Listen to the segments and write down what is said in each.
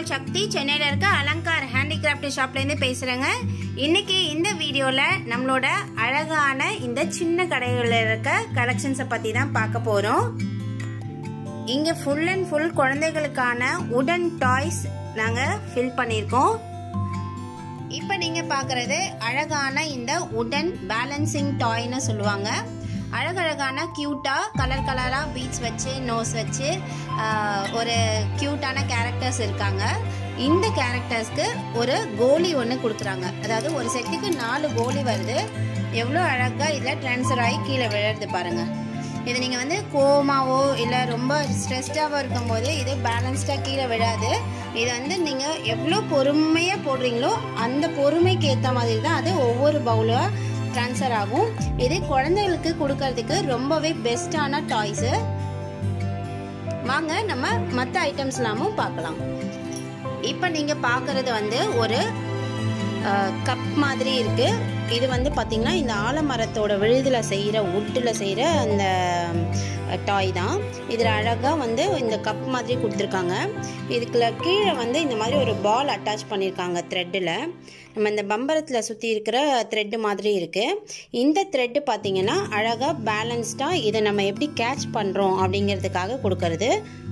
உங்கள் சக்தி சென்னையில் இருக்க அலங்கார் ஹேண்டிகிராஃப்ட் ஷாப்லேருந்து பேசுகிறேங்க இன்னைக்கு இந்த வீடியோவில் நம்மளோட அழகான இந்த சின்ன கடைகளில் இருக்க கலெக்ஷன்ஸை பற்றி தான் பார்க்க போகிறோம் இங்கே ஃபுல் அண்ட் ஃபுல் குழந்தைகளுக்கான உடன் டாய்ஸ் நாங்கள் ஃபில் பண்ணியிருக்கோம் இப்போ நீங்கள் பார்க்குறது அழகான இந்த உடன் பேலன்சிங் டாய்னு சொல்லுவாங்க அழகழகான க்யூட்டாக கலர் கலராக பீட்ஸ் வச்சு நோஸ் வச்சு ஒரு க்யூட்டான கேரக்டர்ஸ் இருக்காங்க இந்த கேரக்டர்ஸ்க்கு ஒரு கோலி ஒன்று கொடுக்குறாங்க அதாவது ஒரு செட்டுக்கு நாலு கோலி வருது எவ்வளோ அழகாக இதில் ட்ரான்ஸ்ஃபர் ஆகி கீழே விழுறது பாருங்கள் இது நீங்கள் வந்து கோமாவோ இல்லை ரொம்ப ஸ்ட்ரெஸ்டாகவோ இருக்கும்போது இது பேலன்ஸ்டாக கீழே விழாது இது வந்து நீங்கள் எவ்வளோ பொறுமையாக போடுறீங்களோ அந்த பொறுமைக்கு ஏற்ற மாதிரி தான் அது ஒவ்வொரு பவுலாக ட்ரான்ஸ்ஃபர் ஆகும் இது குழந்தைகளுக்கு கொடுக்கறதுக்கு ரொம்பவே பெஸ்டான டாய்ஸு வாங்க நம்ம மற்ற ஐட்டம்ஸ்லாமும் பார்க்கலாம் இப்போ நீங்கள் பார்க்குறது வந்து ஒரு கப் மாதிரி இருக்குது இது வந்து பார்த்திங்கன்னா இந்த ஆலமரத்தோட விழுதில் செய்கிற உட்டில் செய்கிற அந்த டாய் தான் இதில் அழகாக வந்து இந்த கப் மாதிரி கொடுத்துருக்காங்க இதுக்குள்ள கீழே வந்து இந்த மாதிரி ஒரு பால் அட்டாச் பண்ணியிருக்காங்க த்ரெட்டில் நம்ம இந்த பம்பரத்தில் சுற்றி இருக்கிற த்ரெட்டு மாதிரி இருக்குது இந்த த்ரெட்டு பார்த்திங்கன்னா அழகாக பேலன்ஸ்டாக இதை நம்ம எப்படி கேட்ச் பண்ணுறோம் அப்படிங்கிறதுக்காக கொடுக்கறது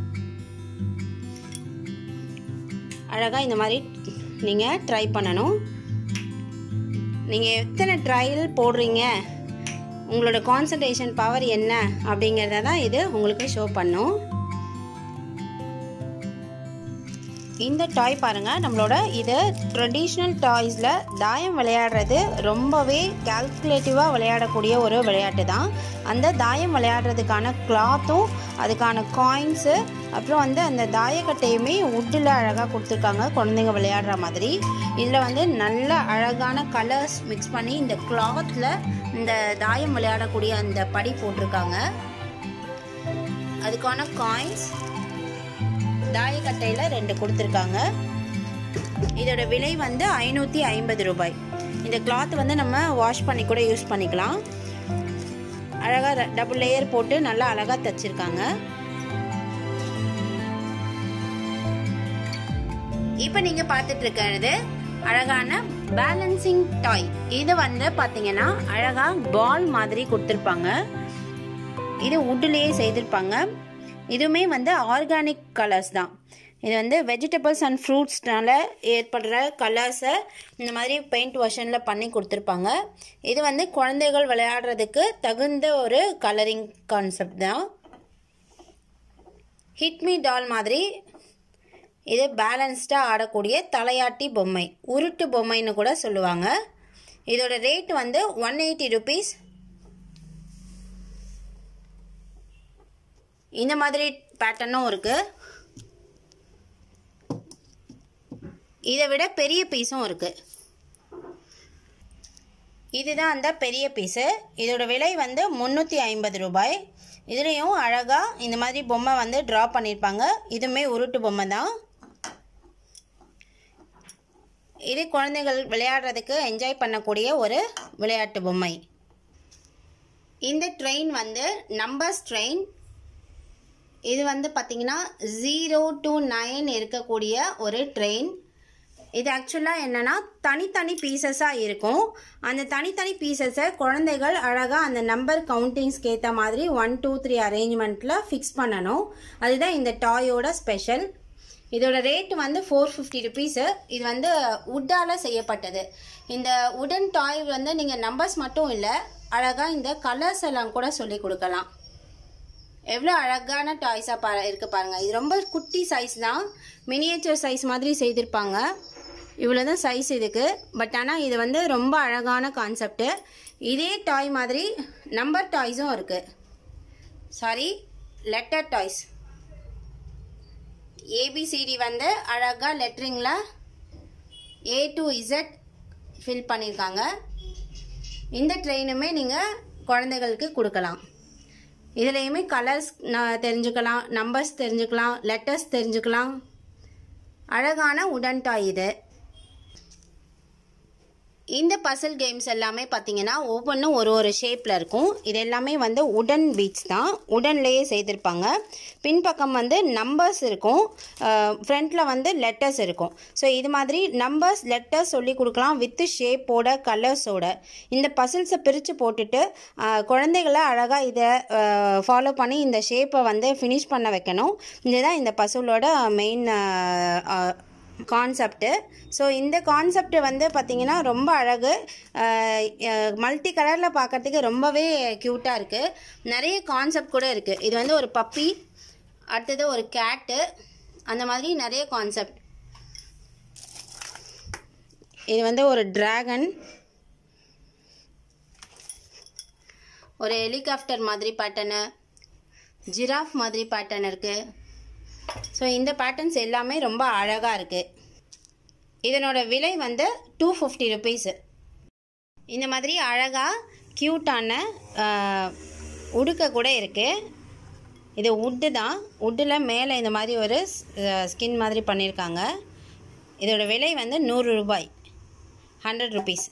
அழகாக இந்த மாதிரி நீங்கள் ட்ரை பண்ணணும் நீங்கள் எத்தனை ட்ரையல் போடுறீங்க உங்களோட கான்சன்ட்ரேஷன் பவர் என்ன அப்படிங்கிறத தான் இது உங்களுக்கு ஷோ பண்ணும் இந்த டாய் பாருங்கள் நம்மளோட இது ட்ரெடிஷ்னல் டாய்ஸில் தாயம் விளையாடுறது ரொம்பவே கால்குலேட்டிவாக விளையாடக்கூடிய ஒரு விளையாட்டு தான் அந்த தாயம் விளையாடுறதுக்கான கிளாத்தும் அதுக்கான காயின்ஸு அப்புறம் வந்து அந்த தாயக்கட்டையுமே உட்டில் அழகாக கொடுத்துருக்காங்க குழந்தைங்க விளையாடுற மாதிரி இதில் வந்து நல்ல அழகான கலர்ஸ் மிக்ஸ் பண்ணி இந்த கிளாத்தில் இந்த தாயம் விளையாடக்கூடிய அந்த படி போட்டிருக்காங்க அதுக்கான காயின்ஸ் தாயக்கட்டையில் ரெண்டு கொடுத்துருக்காங்க இதோட விலை வந்து ஐநூற்றி ஐம்பது ரூபாய் இந்த கிளாத் வந்து நம்ம வாஷ் பண்ணி கூட யூஸ் பண்ணிக்கலாம் அழகாக டபுள் லேயர் போட்டு நல்லா அழகாக தைச்சிருக்காங்க இப்போ நீங்கள் பார்த்துட்டு இருக்கிறது அழகான பேலன்சிங் டாய் இது வந்து பார்த்தீங்கன்னா அழகாக பால் மாதிரி கொடுத்துருப்பாங்க இது உட்டுலேயே செய்திருப்பாங்க இதுவுமே வந்து ஆர்கானிக் கலர்ஸ் தான் இது வந்து வெஜிடபிள்ஸ் அண்ட் ஃப்ரூட்ஸ்னால ஏற்படுற கலர்ஸை இந்த மாதிரி பெயிண்ட் வெர்ஷனில் பண்ணி கொடுத்துருப்பாங்க இது வந்து குழந்தைகள் விளையாடுறதுக்கு தகுந்த ஒரு கலரிங் கான்செப்ட் தான் ஹிட்மி டால் மாதிரி இது பேலன்ஸ்டாக ஆடக்கூடிய தலையாட்டி பொம்மை உருட்டு பொம்மைன்னு கூட சொல்லுவாங்க இதோட ரேட் வந்து ஒன் எயிட்டி ருபீஸ் இந்த மாதிரி பேட்டர்னும் இருக்கு இதை விட பெரிய பீஸும் இருக்கு இதுதான் அந்த பெரிய பீஸு இதோட விலை வந்து முந்நூற்றி ஐம்பது ரூபாய் இதுலேயும் அழகாக இந்த மாதிரி பொம்மை வந்து ட்ரா பண்ணியிருப்பாங்க இதுவுமே உருட்டு பொம்மை தான் இது குழந்தைகள் விளையாடுறதுக்கு என்ஜாய் பண்ணக்கூடிய ஒரு விளையாட்டு பொம்மை இந்த ட்ரெயின் வந்து நம்பர்ஸ் ட்ரெயின் இது வந்து பார்த்தீங்கன்னா ஜீரோ டு நைன் இருக்கக்கூடிய ஒரு ட்ரெயின் இது ஆக்சுவலாக என்னென்னா தனித்தனி பீசஸாக இருக்கும் அந்த தனித்தனி பீசஸை குழந்தைகள் அழகாக அந்த நம்பர் கவுண்டிங்ஸ்க்கு ஏற்ற மாதிரி ஒன் டூ த்ரீ அரேஞ்ச்மெண்ட்டில் ஃபிக்ஸ் பண்ணணும் அதுதான் இந்த டாயோட ஸ்பெஷல் இதோட ரேட் வந்து ஃபோர் ஃபிஃப்டி ருபீஸு இது வந்து உட்டால் செய்யப்பட்டது இந்த உடன் டாய் வந்து நீங்கள் நம்பர்ஸ் மட்டும் இல்லை அழகாக இந்த கலர்ஸ் எல்லாம் கூட சொல்லி கொடுக்கலாம் எவ்வளோ அழகான டாய்ஸாக பா இருக்கு பாருங்க இது ரொம்ப குட்டி சைஸ் தான் மினியேச்சர் சைஸ் மாதிரி செய்திருப்பாங்க இவ்வளோ தான் சைஸ் இதுக்கு பட் ஆனால் இது வந்து ரொம்ப அழகான கான்செப்ட்டு இதே டாய் மாதிரி நம்பர் டாய்ஸும் இருக்குது சாரி லெட்டர் டாய்ஸ் ஏபிசிடி வந்து அழகாக லெட்ரிங்கில் ஏ டு இசட் ஃபில் பண்ணியிருக்காங்க இந்த ட்ரெயினுமே நீங்கள் குழந்தைகளுக்கு கொடுக்கலாம் இதுலேயுமே கலர்ஸ் தெரிஞ்சுக்கலாம் நம்பர்ஸ் தெரிஞ்சுக்கலாம் லெட்டர்ஸ் தெரிஞ்சுக்கலாம் அழகான உடன் டாய் இது இந்த பசில் கேம்ஸ் எல்லாமே பார்த்தீங்கன்னா ஒவ்வொன்றும் ஒரு ஒரு ஷேப்பில் இருக்கும் இது எல்லாமே வந்து உடன் பீட்ஸ் தான் உடன்லேயே செய்திருப்பாங்க பின்பக்கம் வந்து நம்பர்ஸ் இருக்கும் ஃப்ரண்ட்டில் வந்து லெட்டர்ஸ் இருக்கும் ஸோ இது மாதிரி நம்பர்ஸ் லெட்டர்ஸ் சொல்லி கொடுக்கலாம் வித் ஷேப்போட கலர்ஸோட இந்த பசில்ஸை பிரித்து போட்டுட்டு அஹ், குழந்தைகளை அழகாக இதை ஃபாலோ பண்ணி இந்த ஷேப்பை வந்து ஃபினிஷ் பண்ண வைக்கணும் இதுதான் இந்த பசிலோட மெயின் கான்செப்ட்டு ஸோ இந்த கான்செப்ட் வந்து பார்த்திங்கன்னா ரொம்ப அழகு மல்டி கலரில் பார்க்கறதுக்கு ரொம்பவே க்யூட்டாக இருக்குது நிறைய கான்செப்ட் கூட இருக்குது இது வந்து ஒரு பப்பி அடுத்தது ஒரு கேட்டு அந்த மாதிரி நிறைய கான்செப்ட் இது வந்து ஒரு டிராகன் ஒரு ஹெலிகாப்டர் மாதிரி பேட்டர்னு ஜிராஃப் மாதிரி பேட்டர்ன் இருக்குது ஸோ இந்த பேட்டர்ன்ஸ் எல்லாமே ரொம்ப அழகாக இருக்குது இதனோட விலை வந்து டூ ஃபிஃப்டி ருபீஸு இந்த மாதிரி அழகாக க்யூட்டான உடுக்க கூட இருக்குது இது உட்டு தான் உட்டில் மேலே இந்த மாதிரி ஒரு ஸ்கின் மாதிரி பண்ணியிருக்காங்க இதோட விலை வந்து நூறு ரூபாய் ஹண்ட்ரட் ருபீஸ்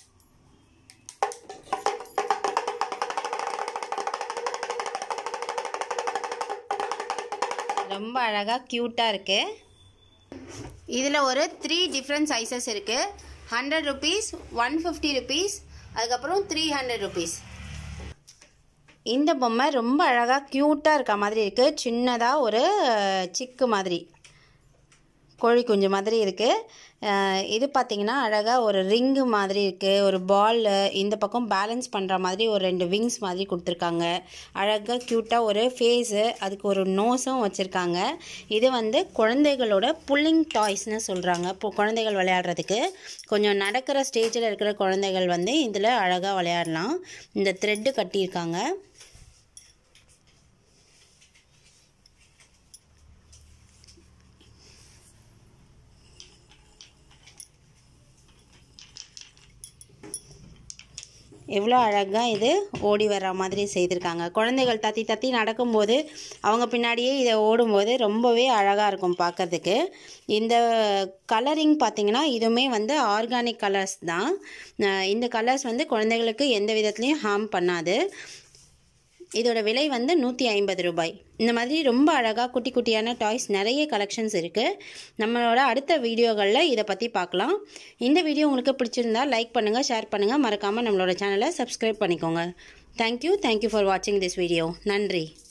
ரொம்ப அழகாக க்யூட்டாக இருக்குது இதில் ஒரு த்ரீ டிஃப்ரெண்ட் சைஸஸ் இருக்குது hundred rupees one fifty rupees அதுக்கப்புறம் த்ரீ ஹண்ட்ரட் ருபீஸ் இந்த பொம்மை ரொம்ப அழகாக க்யூட்டாக இருக்க மாதிரி இருக்குது சின்னதாக ஒரு அஹ், சிக்கு மாதிரி கோழி குஞ்சு மாதிரி இருக்குது இது பார்த்திங்கன்னா அழகாக ஒரு ரிங்கு மாதிரி இருக்குது ஒரு பால் இந்த பக்கம் பேலன்ஸ் பண்ணுற மாதிரி ஒரு ரெண்டு விங்ஸ் மாதிரி கொடுத்துருக்காங்க அழகாக க்யூட்டாக ஒரு ஃபேஸு அதுக்கு ஒரு நோஸும் வச்சுருக்காங்க இது வந்து குழந்தைகளோட புல்லிங் டாய்ஸ்னு சொல்கிறாங்க இப்போ குழந்தைகள் விளையாடுறதுக்கு கொஞ்சம் நடக்கிற ஸ்டேஜில் இருக்கிற குழந்தைகள் வந்து இதில் அழகாக விளையாடலாம் இந்த த்ரெட்டு கட்டியிருக்காங்க எவ்வளோ அழகாக இது ஓடி வர்ற மாதிரி செய்திருக்காங்க குழந்தைகள் தத்தி தத்தி நடக்கும்போது அவங்க பின்னாடியே இதை ஓடும்போது ரொம்பவே அழகாக இருக்கும் பார்க்கறதுக்கு இந்த கலரிங் பார்த்திங்கன்னா இதுவுமே வந்து ஆர்கானிக் கலர்ஸ் தான் அஹ் இந்த கலர்ஸ் வந்து குழந்தைகளுக்கு எந்த விதத்துலையும் ஹார்ம் பண்ணாது இதோட விலை வந்து நூற்றி ஐம்பது ரூபாய் இந்த மாதிரி ரொம்ப அழகாக குட்டி குட்டியான டாய்ஸ் நிறைய கலெக்ஷன்ஸ் இருக்குது நம்மளோட அடுத்த வீடியோகளில் இதை பற்றி பார்க்கலாம் இந்த வீடியோ உங்களுக்கு பிடிச்சிருந்தா லைக் பண்ணுங்கள் ஷேர் பண்ணுங்கள் மறக்காமல் நம்மளோட சேனலை சப்ஸ்கிரைப் பண்ணிக்கோங்க தேங்க்யூ தேங்க்யூ ஃபார் வாட்சிங் திஸ் வீடியோ நன்றி